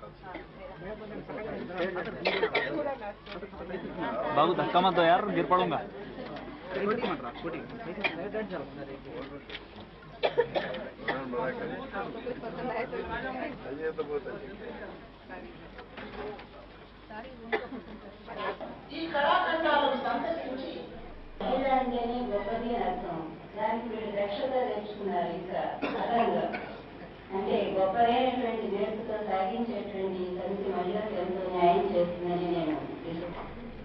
बाबू धक्का मत दो यार गिर पड़ूंगा ఈ కళాఖండాలను సందర్శించి మహిళాంగేనే గొప్పది అని అర్థం దానికి వీళ్ళు దక్షత నేర్చుకున్నారు ఇక్కడ అదనంగా అంటే గొప్పదైనటువంటి నేర్పుతో సాగించేటువంటి ఈ సమితి మహిళలకు ఎంతో న్యాయం చేస్తుందని నేను విశ్వసిస్తున్నాను.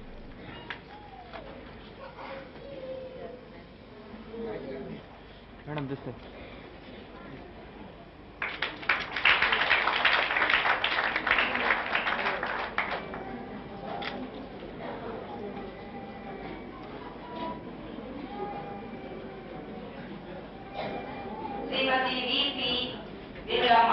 Madam this Shrimati VP Veeramma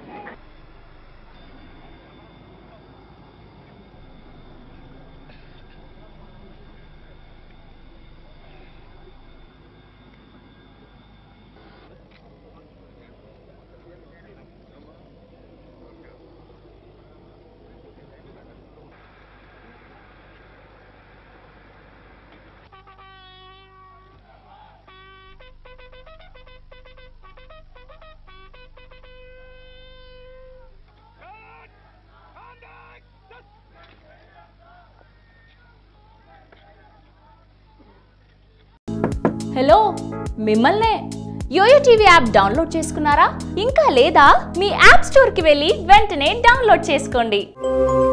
hello మిమ్మల్నే యోయో టీవీ యాప్ డౌన్లోడ్ చేసుకున్నారా ఇంకా లేదా మీ యాప్ స్టోర్కి వెళ్ళి వెంటనే డౌన్లోడ్ చేసుకోండి